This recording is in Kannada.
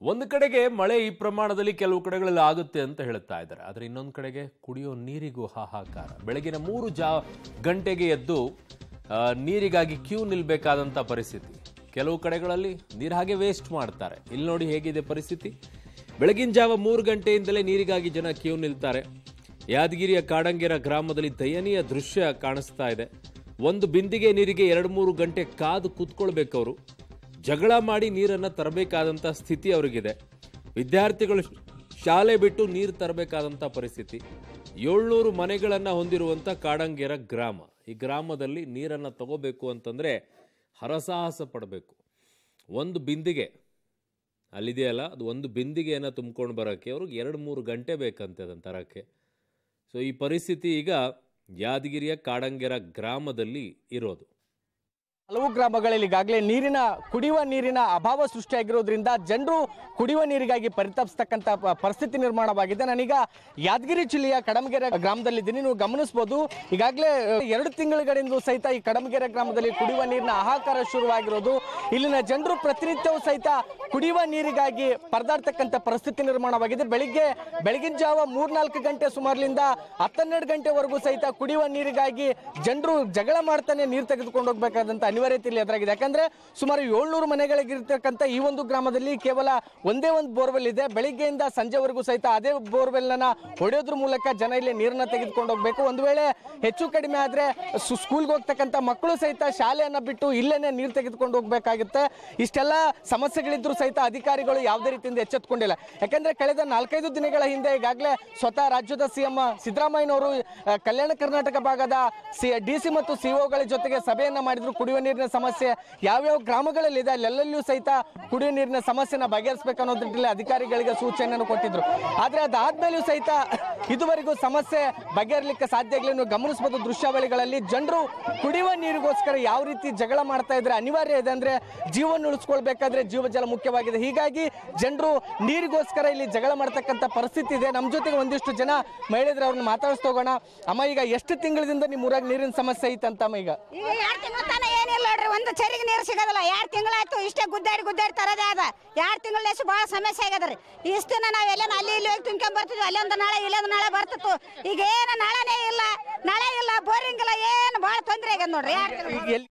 ಒಂದು ಕಡೆಗೆ ಮಳೆ ಈ ಪ್ರಮಾಣದಲ್ಲಿ ಕೆಲವು ಕಡೆಗಳಲ್ಲಿ ಆಗುತ್ತೆ ಅಂತ ಹೇಳ್ತಾ ಇದ್ದಾರೆ ಆದರೆ ಇನ್ನೊಂದು ಕಡೆಗೆ ಕುಡಿಯೋ ನೀರಿಗೂ ಹಾಹಾಕಾರ ಬೆಳಗಿನ ಮೂರು ಜಾ ಗಂಟೆಗೆ ಎದ್ದು ಆ, ನೀರಿಗಾಗಿ ಕ್ಯೂ ನಿಲ್ಬೇಕಾದಂಥ ಪರಿಸ್ಥಿತಿ ಕೆಲವು ಕಡೆಗಳಲ್ಲಿ ನೀರು ಹಾಗೆ ವೇಸ್ಟ್ ಮಾಡ್ತಾರೆ ಇಲ್ಲಿ ನೋಡಿ ಹೇಗಿದೆ ಪರಿಸ್ಥಿತಿ ಬೆಳಗಿನ ಜಾವ ಮೂರು ಗಂಟೆಯಿಂದಲೇ ನೀರಿಗಾಗಿ ಜನ ಕ್ಯೂ ನಿಲ್ತಾರೆ ಯಾದಗಿರಿಯ ಕಾಡಂಗೆರ ಗ್ರಾಮದಲ್ಲಿ ದಯನೀಯ ದೃಶ್ಯ ಕಾಣಿಸ್ತಾ ಇದೆ ಒಂದು ಬಿಂದಿಗೆ ನೀರಿಗೆ ಎರಡು ಮೂರು ಗಂಟೆ ಕಾದು ಕೂತ್ಕೊಳ್ಬೇಕು ಅವರು ಜಗಳ ಮಾಡಿ ನೀರನ್ನು ತರಬೇಕಾದಂಥ ಸ್ಥಿತಿ ಅವರಿಗಿದೆ ವಿದ್ಯಾರ್ಥಿಗಳು ಶಾಲೆ ಬಿಟ್ಟು ನೀರು ತರಬೇಕಾದಂಥ ಪರಿಸ್ಥಿತಿ ಏಳ್ನೂರು ಮನೆಗಳನ್ನು ಹೊಂದಿರುವಂಥ ಕಾಡಂಗೆರ ಗ್ರಾಮ ಈ ಗ್ರಾಮದಲ್ಲಿ ನೀರನ್ನು ತಗೋಬೇಕು ಅಂತಂದರೆ ಹರಸಾಹಸ ಪಡಬೇಕು ಒಂದು ಬಿಂದಿಗೆ ಅಲ್ಲಿದೆಯಲ್ಲ ಅದು ಒಂದು ಬಿಂದಿಗೆಯನ್ನು ತುಂಬ್ಕೊಂಡು ಬರೋಕ್ಕೆ ಅವ್ರಿಗೆ ಎರಡು ಮೂರು ಗಂಟೆ ಬೇಕಂತೆ ಅದನ್ನು ತರೋಕ್ಕೆ ಸೊ ಈ ಪರಿಸ್ಥಿತಿ ಈಗ ಯಾದಗಿರಿಯ ಕಾಡಂಗೆರ ಗ್ರಾಮದಲ್ಲಿ ಇರೋದು ಹಲವು ಗ್ರಾಮಗಳಲ್ಲಿ ಈಗಾಗಲೇ ನೀರಿನ ಕುಡಿಯುವ ನೀರಿನ ಅಭಾವ ಸೃಷ್ಟಿಯಾಗಿರೋದ್ರಿಂದ ಜನರು ಕುಡಿಯುವ ನೀರಿಗಾಗಿ ಪರಿತಪಿಸ್ತಕ್ಕಂಥ ಪ- ಪರಿಸ್ಥಿತಿ ನಿರ್ಮಾಣವಾಗಿದೆ ನಾನೀಗ ಯಾದಗಿರಿ ಜಿಲ್ಲೆಯ ಕಡಮಗೆರೆ ಗ್ರಾಮದಲ್ಲಿದ್ದೀನಿ ನೀವು ಗಮನಿಸಬಹುದು ಈಗಾಗಲೇ ಅಹ್, ಎರಡು ತಿಂಗಳುಗಳಿಂದ ಸಹಿತ ಈ ಕಡಮಗೆರೆ ಗ್ರಾಮದಲ್ಲಿ ಕುಡಿಯುವ ನೀರಿನ ಹಾಹಾಕಾರ ಶುರುವಾಗಿರೋದು ಇಲ್ಲಿನ ಜನರು ಪ್ರತಿನಿತ್ಯವೂ ಸಹಿತ ಕುಡಿಯುವ ನೀರಿಗಾಗಿ ಪರದಾಡ್ತಕ್ಕಂಥ ಪರಿಸ್ಥಿತಿ ನಿರ್ಮಾಣವಾಗಿದೆ ಬೆಳಿಗ್ಗೆ ಬೆಳಗಿನ ಜಾವ ಮೂರ್ನಾಲ್ಕು ಗಂಟೆ ಸುಮಾರಲಿಂದ ಹತ್ತೆರಡು ಗಂಟೆವರೆಗೂ ಸಹಿತ ಕುಡಿಯುವ ನೀರಿಗಾಗಿ ಜನರು ಜಗಳ ಮಾಡ್ತಾನೆ ನೀರು ತೆಗೆದುಕೊಂಡು ಹೋಗ್ಬೇಕಾದಂತ ಅನಿವಾರ್ಯತೆ ಇಲ್ಲಿ ಎದುರಾಗಿದೆ ಯಾಕಂದ್ರೆ ಸುಮಾರು ಏಳ್ನೂರು ಮನೆಗಳಿಗಿರ್ತಕ್ಕಂಥ ಈ ಒಂದು ಗ್ರಾಮದಲ್ಲಿ ಕೇವಲ ಒಂದೇ ಒಂದು ಬೋರ್ವೆಲ್ ಇದೆ ಬೆಳಿಗ್ಗೆಯಿಂದ ಸಂಜೆವರೆಗೂ ಸಹಿತ ಅದೇ ಬೋರ್ವೆಲ್ ಅನ್ನ ಹೊಡೆಯೋದ್ರ ಮೂಲಕ ಜನ ಇಲ್ಲಿ ನೀರನ್ನ ತೆಗೆದುಕೊಂಡು ಹೋಗ್ಬೇಕು ಒಂದು ವೇಳೆ ಹೆಚ್ಚು ಕಡಿಮೆ ಆದ್ರೆ ಸು- ಸ್ಕೂಲ್ಗೆ ಹೋಗ್ತಕ್ಕಂಥ ಮಕ್ಕಳು ಸಹಿತ ಶಾಲೆಯನ್ನ ಬಿಟ್ಟು ಇಲ್ಲೇನೆ ನೀರು ತೆಗೆದುಕೊಂಡು ಹೋಗ್ಬೇಕಾಗುತ್ತೆ ಇಷ್ಟೆಲ್ಲ ಸಮಸ್ಯೆಗಳಿದ್ರು ಸಹಿತ ಅಧಿಕಾರಿಗಳು ಯಾವುದೇ ರೀತಿಯಿಂದ ಎಚ್ಚೆತ್ತುಕೊಂಡಿಲ್ಲ ಯಾಕಂದ್ರೆ ಕಳೆದ ನಾಲ್ಕೈದು ದಿನಗಳ ಹಿಂದೆ ಈಗಾಗಲೇ ಸ್ವತಃ ರಾಜ್ಯದ ಸಿಎಂ ಸಿದ್ದರಾಮಯ್ಯನವರು ಆ, ಕಲ್ಯಾಣ ಕರ್ನಾಟಕ ಭಾಗದ ಸಿ ಡಿ ಸಿ ಮತ್ತು ಸಿಒಗಳ ಜೊತೆಗೆ ಸಭೆಯನ್ನ ಮಾಡಿದ್ರು ಕುಡಿಯುವ ನೀರಿನ ಸಮಸ್ಯೆ ಯಾವ್ಯಾವ ಗ್ರಾಮಗಳಲ್ಲಿ ಇದೆ ಅಲ್ಲೆಲ್ಲೂ ಸಹಿತ ಕುಡಿಯುವ ನೀರಿನ ಸಮಸ್ಯೆನ ಬಗೆಹರಿಸಬೇಕು ಅನ್ನೋ ನಿಟ್ಟಿನಲ್ಲಿ ಅಧಿಕಾರಿಗಳಿಗೆ ಸೂಚನೆಯನ್ನು ಕೊಟ್ಟಿದ್ರು ಆದ್ರೆ ಅದಾದ್ಮೇಲೂ ಸಹಿತ ಇದುವರೆಗೂ ಸಮಸ್ಯೆ ಬಗೆಹರಲಿಕ್ಕೆ ಸಾಧ್ಯ ಆಗಿಲ್ಲ ನೀವು ಗಮನಿಸಬಹುದು ದೃಶ್ಯಾವಳಿಗಳಲ್ಲಿ ಜನರು ಕುಡಿಯುವ ನೀರಿಗೋಸ್ಕರ ಯಾವ ರೀತಿ ಜಗಳ ಮಾಡ್ತಾ ಇದ್ರೆ ಅನಿವಾರ್ಯ ಇದೆ ಅಂದ್ರೆ ಜೀವನ ಉಳಿಸ್ಕೊಳ್ಬೇಕಾದ್ರೆ ಜೀವಜಲ ಮುಖ್ಯವಾಗಿದೆ ಹೀಗಾಗಿ ಜನರು ನೀರಿಗೋಸ್ಕರ ಇಲ್ಲಿ ಜಗಳ ಮಾಡ್ತಕ್ಕಂಥ ಪರಿಸ್ಥಿತಿ ಇದೆ ನಮ್ಮ ಜೊತೆಗೆ ಒಂದಿಷ್ಟು ಜನ ಮಹಿಳೆಯರು ಅವ್ರನ್ನ ಮಾತಾಡಿಸ್ತಾ ಹೋಗೋಣ ಅಮ್ಮ ಈಗ ಎಷ್ಟು ತಿಂಗಳಿಂದ ನಿಮ್ಮ ಊರಾಗ ನೀರಿನ ಸಮಸ್ಯೆ ಐತಂತಮ್ಮ ಈಗ ಈಗ ಎರಡು ತಿಂಗಳ ತನ ಏನಿಲ್ಲ ನೋಡ್ರಿ ಒಂದು ಚರಿಗೆ ನೀರು ಸಿಗೋದಿಲ್ಲ ಎರಡು ತಿಂಗಳಾಯ್ತು ಇಷ್ಟೇ ಗುದ್ದಾಡಿ ಗುದ್ದಾಡಿ ತರದೇ ಅದ ಎರಡು ತಿಂಗಳ ಭಾಳ ಸಮಸ್ಯೆ ಆಗ್ಯದ್ರಿ ಇಷ್ಟು ದಿನ ನಾವು ಎಲ್ಲ ಅಲ್ಲಿ ಇಲ್ಲಿ ಹೋಗಿ ತುಂಬ್ಕೊಂಡ್ ಬರ್ತಿದ್ವಿ ಅಲ್ಲೊಂದು ನಾಳೆ ಇಲ್ಲೊಂದು ನಾಳೆ ಬರ್ತಿತ್ತು ಈಗ ಏನು ನಾಳೆನೇ ಇಲ್ಲ ನಾಳೆ ಇಲ್ಲ ಬೋರಿಂಗ್ ಇಲ್ಲ ಏನು ಭಾಳ ತೊಂದರೆ ಆಗ್ಯದ ನೋಡ್ರಿ ಎರಡು ತಿಂಗಳು ಈಗ ಎಲ್ಲಿ